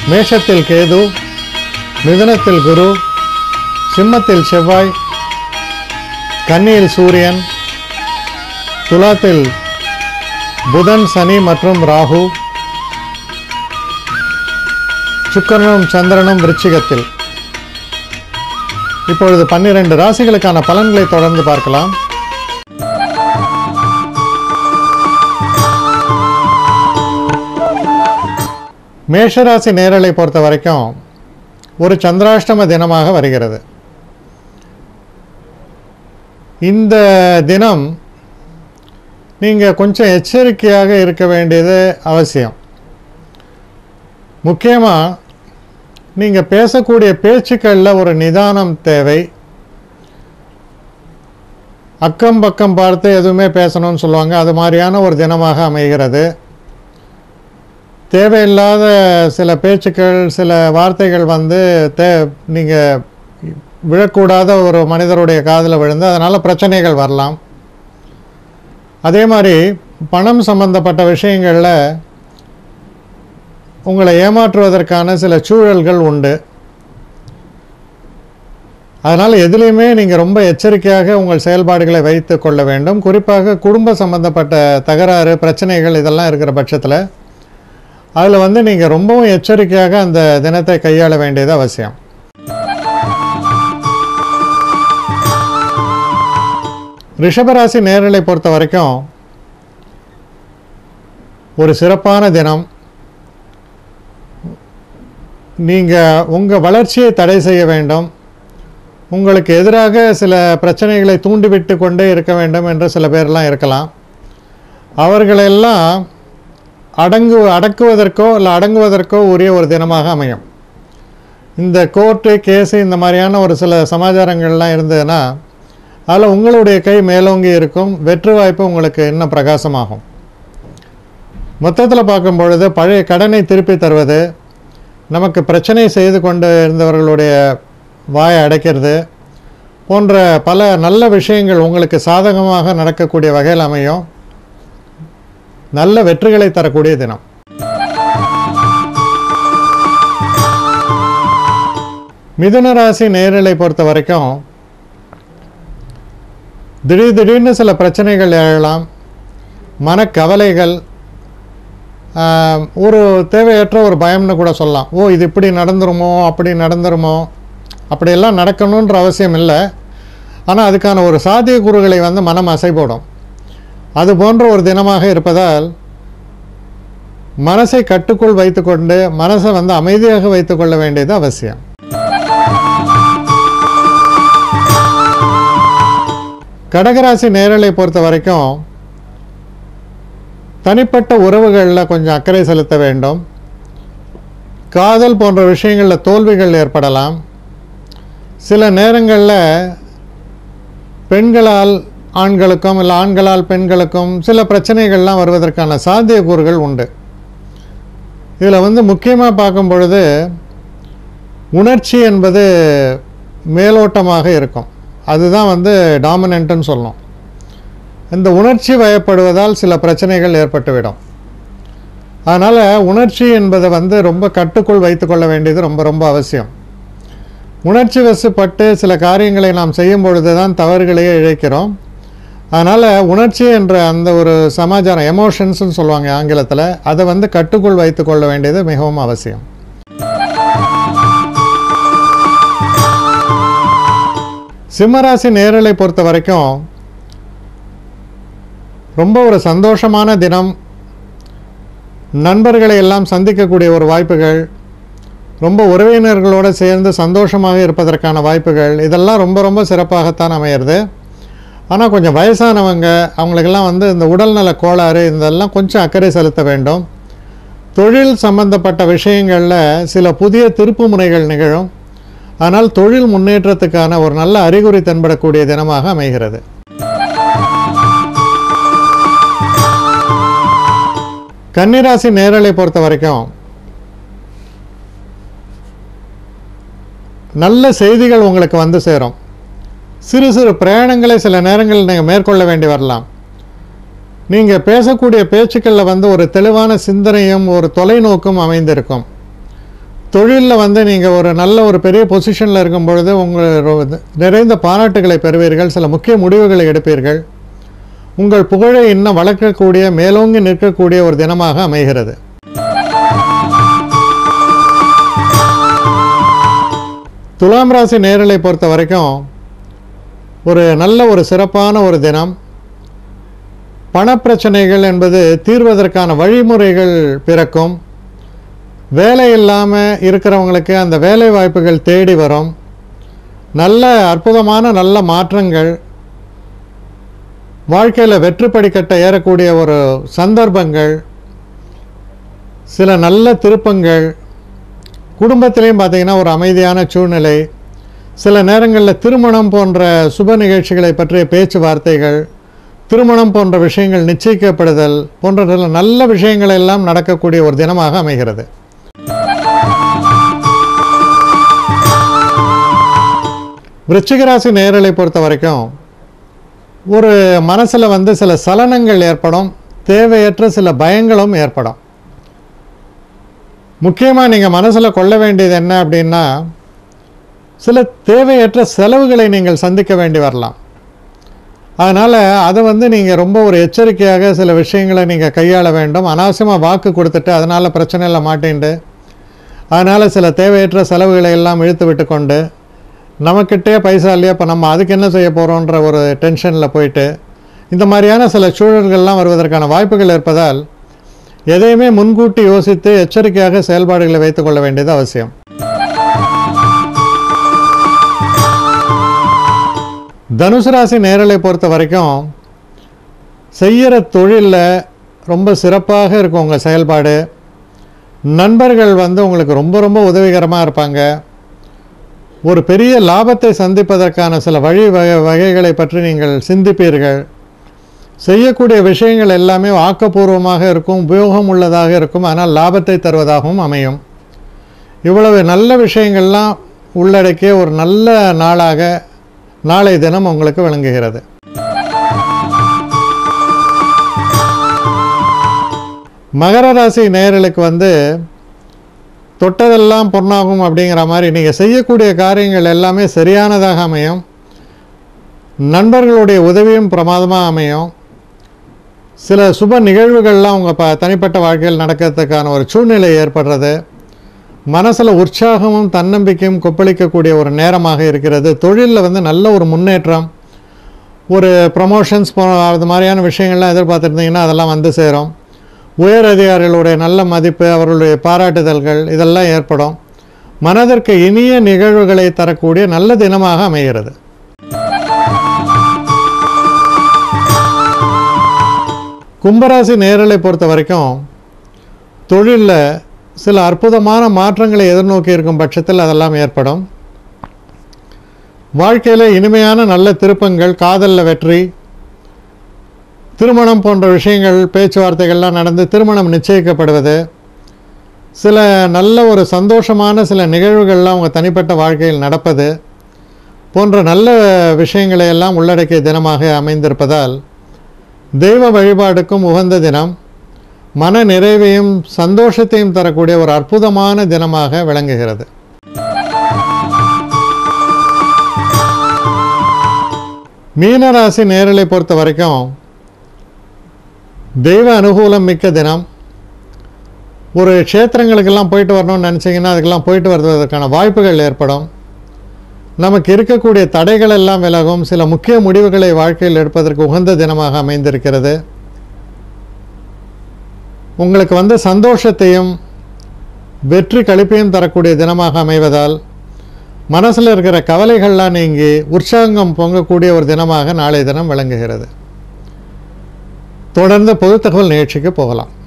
மேஷத்தில் கேது மிதுனத்தில் குரு சிம்மத்தில் செவ்வாய் கன்னியில் சூரியன் துலாத்தில் புதன் சனி மற்றும் ராகு சுக்கிரனும் சந்திரனும் விருச்சிகத்தில் இப்பொழுது பன்னிரண்டு ராசிகளுக்கான பலன்களை தொடர்ந்து பார்க்கலாம் மேஷராசி நேரலை பொறுத்த வரைக்கும் ஒரு சந்திராஷ்டம தினமாக வருகிறது இந்த தினம் நீங்கள் கொஞ்சம் எச்சரிக்கையாக இருக்க வேண்டியது அவசியம் முக்கியமாக நீங்கள் பேசக்கூடிய பேச்சுக்களில் ஒரு நிதானம் தேவை அக்கம் பக்கம் பார்த்து எதுவுமே பேசணும்னு சொல்லுவாங்க அது மாதிரியான ஒரு தினமாக அமைகிறது தேவையில்லாத சில பேச்சுக்கள் சில வார்த்தைகள் வந்து தே நீங்கள் விழக்கூடாத ஒரு மனிதருடைய காதில் விழுந்து அதனால் பிரச்சனைகள் வரலாம் அதே மாதிரி பணம் சம்பந்தப்பட்ட விஷயங்களில் உங்களை ஏமாற்றுவதற்கான சில சூழல்கள் உண்டு அதனால் எதுலேயுமே நீங்கள் ரொம்ப எச்சரிக்கையாக உங்கள் செயல்பாடுகளை வைத்து கொள்ள வேண்டும் குறிப்பாக குடும்ப சம்பந்தப்பட்ட தகராறு பிரச்சனைகள் இதெல்லாம் இருக்கிற பட்சத்தில் அதில் வந்து நீங்கள் ரொம்பவும் எச்சரிக்கையாக அந்த தினத்தை கையாள வேண்டியது அவசியம் ரிஷபராசி நேரலை பொறுத்த வரைக்கும் ஒரு சிறப்பான தினம் நீங்கள் உங்கள் வளர்ச்சியை தடை செய்ய வேண்டும் உங்களுக்கு எதிராக சில பிரச்சனைகளை தூண்டிவிட்டு கொண்டே இருக்க வேண்டும் என்று சில பேர்லாம் இருக்கலாம் அவர்களெல்லாம் அடங்கு அடக்குவதற்கோ இல்லை அடங்குவதற்கோ உரிய ஒரு தினமாக அமையும் இந்த கோர்ட்டு கேஸு இந்த மாதிரியான ஒரு சில சமாச்சாரங்கள்லாம் இருந்ததுன்னா அதில் உங்களுடைய கை மேலோங்கி இருக்கும் வெற்றி வாய்ப்பு உங்களுக்கு இன்னும் பிரகாசமாகும் மொத்தத்தில் பார்க்கும் பொழுது பழைய கடனை திருப்பி தருவது நமக்கு பிரச்சனை செய்து கொண்டு இருந்தவர்களுடைய வாயை அடைக்கிறது போன்ற பல நல்ல விஷயங்கள் உங்களுக்கு சாதகமாக நடக்கக்கூடிய வகையில் அமையும் நல்ல வெற்றிகளை தரக்கூடிய தினம் மிதுன ராசி நேரலை பொறுத்த வரைக்கும் திடீர் திடீர்னு சில பிரச்சனைகள் எழலாம் மனக்கவலைகள் ஆஹ், ஒரு தேவையற்ற ஒரு பயம்னு கூட சொல்லலாம் ஓ இது இப்படி நடந்துருமோ அப்படி நடந்துருமோ அப்படியெல்லாம் நடக்கணுன்ற அவசியம் இல்லை ஆனால் அதுக்கான ஒரு சாத்தியக்கூறுகளை வந்து மனம் அசைபோடும் அது போன்ற ஒரு தினமாக இருப்பதால் மனசை கட்டுக்குள் வைத்துக்கொண்டு மனசை வந்து அமைதியாக வைத்துக்கொள்ள வேண்டியது அவசியம் கடகராசி நேரலை பொறுத்த வரைக்கும் தனிப்பட்ட உறவுகளில் கொஞ்சம் அக்கறை செலுத்த வேண்டும் காதல் போன்ற விஷயங்களில் தோல்விகள் ஏற்படலாம் சில நேரங்களில் பெண்களால் ஆண்களுக்கும் இல்லை ஆண்களால் பெண்களுக்கும் சில பிரச்சனைகள்லாம் வருவதற்கான சாத்தியக்கூறுகள் உண்டு இதில் வந்து முக்கியமாக பார்க்கும் பொழுது உணர்ச்சி என்பது மேலோட்டமாக இருக்கும் அதுதான் வந்து டாமினன்ட்டுன்னு சொல்லணும் இந்த உணர்ச்சி வயப்படுவதால் சில பிரச்சனைகள் ஏற்பட்டுவிடும் அதனால் உணர்ச்சி என்பதை வந்து ரொம்ப கட்டுக்குள் வைத்துக்கொள்ள வேண்டியது ரொம்ப ரொம்ப அவசியம் உணர்ச்சி வசப்பட்டு சில காரியங்களை நாம் செய்யும் பொழுது தான் தவறுகளையே இழைக்கிறோம் அதனால் உணர்ச்சி என்ற அந்த ஒரு சமாச்சாரம் எமோஷன்ஸ்னு சொல்லுவாங்க ஆங்கிலத்தில் அதை வந்து கட்டுக்குள் வைத்துக்கொள்ள வேண்டியது மிகவும் அவசியம் சிம்மராசி நேரலை பொறுத்த வரைக்கும் ரொம்ப ஒரு சந்தோஷமான தினம் நண்பர்களை எல்லாம் சந்திக்கக்கூடிய ஒரு வாய்ப்புகள் ரொம்ப உறவினர்களோடு சேர்ந்து சந்தோஷமாக இருப்பதற்கான வாய்ப்புகள் இதெல்லாம் ரொம்ப ரொம்ப சிறப்பாகத்தான் அமையிறது ஆனால் கொஞ்சம் வயசானவங்க அவங்களுக்கெல்லாம் வந்து இந்த உடல்நல கோளாறு இதெல்லாம் கொஞ்சம் அக்கறை செலுத்த வேண்டும் தொழில் சம்பந்தப்பட்ட விஷயங்களில் சில புதிய திருப்பு முனைகள் நிகழும் ஆனால் தொழில் முன்னேற்றத்துக்கான ஒரு நல்ல அறிகுறி தென்படக்கூடிய தினமாக அமைகிறது கன்னிராசி நேரலை பொறுத்த வரைக்கும் நல்ல செய்திகள் உங்களுக்கு வந்து சேரும் சிறு சிறு பிரயாணங்களை சில நேரங்களில் நீங்கள் மேற்கொள்ள வேண்டி வரலாம் நீங்கள் பேசக்கூடிய பேச்சுக்களில் வந்து ஒரு தெளிவான சிந்தனையும் ஒரு தொலைநோக்கும் அமைந்திருக்கும் தொழிலில் வந்து நீங்கள் ஒரு நல்ல ஒரு பெரிய பொசிஷனில் இருக்கும் பொழுது உங்கள் நிறைந்த பாராட்டுகளை பெறுவீர்கள் சில முக்கிய முடிவுகளை எடுப்பீர்கள் உங்கள் புகழை இன்னும் வளர்க்கக்கூடிய மேலோங்கி நிற்கக்கூடிய ஒரு தினமாக அமைகிறது துலாம் ராசி நேரலை பொறுத்த வரைக்கும் ஒரு நல்ல ஒரு சிறப்பான ஒரு தினம் பணப்பிரச்சனைகள் என்பது தீர்வதற்கான வழிமுறைகள் பிறக்கும் வேலை இல்லாமல் இருக்கிறவங்களுக்கு அந்த வேலை வாய்ப்புகள் தேடி வரும் நல்ல அற்புதமான நல்ல மாற்றங்கள் வாழ்க்கையில் வெற்றி படிக்கட்ட ஏறக்கூடிய ஒரு சந்தர்ப்பங்கள் சில நல்ல திருப்பங்கள் குடும்பத்திலையும் பார்த்தீங்கன்னா ஒரு அமைதியான சூழ்நிலை சில நேரங்களில் திருமணம் போன்ற சுப நிகழ்ச்சிகளை பற்றிய பேச்சுவார்த்தைகள் திருமணம் போன்ற விஷயங்கள் நிச்சயிக்கப்படுதல் போன்ற சில நல்ல விஷயங்கள் எல்லாம் நடக்கக்கூடிய ஒரு தினமாக அமைகிறது விருச்சிகராசி நேரலை பொறுத்த வரைக்கும் ஒரு மனசில் வந்து சில சலனங்கள் ஏற்படும் தேவையற்ற சில பயங்களும் ஏற்படும் முக்கியமாக நீங்கள் மனசில் கொள்ள வேண்டியது என்ன அப்படின்னா சில தேவையற்ற செலவுகளை நீங்கள் சந்திக்க வேண்டி வரலாம் அதனால் அதை வந்து நீங்கள் ரொம்ப ஒரு எச்சரிக்கையாக சில விஷயங்களை நீங்கள் கையாள வேண்டும் அனாவசியமாக வாக்கு கொடுத்துட்டு அதனால் பிரச்சனையில் மாட்டேன்ட்டு அதனால் சில தேவையற்ற செலவுகளை எல்லாம் இழுத்து விட்டு கொண்டு நமக்கிட்டே பைசா இல்லையா இப்போ நம்ம அதுக்கு என்ன செய்ய போகிறோன்ற ஒரு டென்ஷனில் போயிட்டு இந்த மாதிரியான சில சூழல்கள்லாம் வருவதற்கான வாய்ப்புகள் இருப்பதால் எதையுமே முன்கூட்டி யோசித்து எச்சரிக்கையாக செயல்பாடுகளை வைத்துக்கொள்ள வேண்டியது அவசியம் தனுசு ராசி நேரலை பொறுத்த வரைக்கும் செய்கிற தொழிலில் ரொம்ப சிறப்பாக இருக்கும் உங்கள் செயல்பாடு நண்பர்கள் வந்து உங்களுக்கு ரொம்ப ரொம்ப உதவிகரமாக இருப்பாங்க ஒரு பெரிய லாபத்தை சந்திப்பதற்கான சில வழி வகை வகைகளை பற்றி நீங்கள் சிந்திப்பீர்கள் செய்யக்கூடிய விஷயங்கள் எல்லாமே ஆக்கப்பூர்வமாக இருக்கும் உபயோகம் உள்ளதாக இருக்கும் ஆனால் லாபத்தை தருவதாகவும் அமையும் இவ்வளவு நல்ல விஷயங்கள்லாம் உள்ளடக்கிய ஒரு நல்ல நாளாக நாளை தினம் உங்களுக்கு விளங்குகிறது மகர ராசி நேயர்களுக்கு வந்து தொட்டதெல்லாம் பொன்னாகும் அப்படிங்கிற மாதிரி நீங்கள் செய்யக்கூடிய காரியங்கள் எல்லாமே சரியானதாக அமையும் நண்பர்களுடைய உதவியும் பிரமாதமாக அமையும் சில சுப நிகழ்வுகள்லாம் உங்கள் ப தனிப்பட்ட வாழ்க்கையில் நடக்கிறதுக்கான ஒரு சூழ்நிலை ஏற்படுறது மனசில் உற்சாகமும் தன்னம்பிக்கையும் கொப்பளிக்கக்கூடிய ஒரு நேரமாக இருக்கிறது தொழிலில் வந்து நல்ல ஒரு முன்னேற்றம் ஒரு ப்ரமோஷன்ஸ் போ அது மாதிரியான விஷயங்கள்லாம் எதிர்பார்த்துருந்தீங்கன்னா அதெல்லாம் வந்து சேரும் உயர் அதிகாரிகளுடைய நல்ல மதிப்பு அவர்களுடைய பாராட்டுதல்கள் இதெல்லாம் ஏற்படும் மனதிற்கு இனிய நிகழ்வுகளை தரக்கூடிய நல்ல தினமாக அமைகிறது கும்பராசி நேரலை பொறுத்த வரைக்கும் தொழிலில் சில அற்புதமான மாற்றங்களை எதிர்நோக்கி இருக்கும் பட்சத்தில் அதெல்லாம் ஏற்படும் வாழ்க்கையில் இனிமையான நல்ல திருப்பங்கள் காதலில் வெற்றி திருமணம் போன்ற விஷயங்கள் பேச்சுவார்த்தைகள்லாம் நடந்து திருமணம் நிச்சயிக்கப்படுவது சில நல்ல ஒரு சந்தோஷமான சில நிகழ்வுகள்லாம் உங்கள் தனிப்பட்ட வாழ்க்கையில் நடப்பது போன்ற நல்ல விஷயங்களை எல்லாம் உள்ளடக்கிய தினமாக அமைந்திருப்பதால் தெய்வ வழிபாடுக்கும் உகந்த தினம் மன நிறைவையும் சந்தோஷத்தையும் தரக்கூடிய ஒரு அற்புதமான தினமாக விளங்குகிறது மீனராசி நேரலை பொறுத்த வரைக்கும் தெய்வ அனுகூலம் மிக்க தினம் ஒரு க்ஷேத்திரங்களுக்கெல்லாம் போயிட்டு வரணும்னு நினச்சிங்கன்னா அதுக்கெல்லாம் போயிட்டு வருவதற்கான வாய்ப்புகள் ஏற்படும் நமக்கு இருக்கக்கூடிய தடைகள் எல்லாம் விலகும் சில முக்கிய முடிவுகளை வாழ்க்கையில் எடுப்பதற்கு உகந்த தினமாக அமைந்திருக்கிறது உங்களுக்கு வந்து சந்தோஷத்தையும் வெற்றி கழிப்பையும் தரக்கூடிய தினமாக அமைவதால் மனசில் இருக்கிற கவலைகள்லாம் நீங்கி உற்சாகம் பொங்கக்கூடிய ஒரு தினமாக நாளைய தினம் விளங்குகிறது தொடர்ந்து பொது தகவல் நிகழ்ச்சிக்கு போகலாம்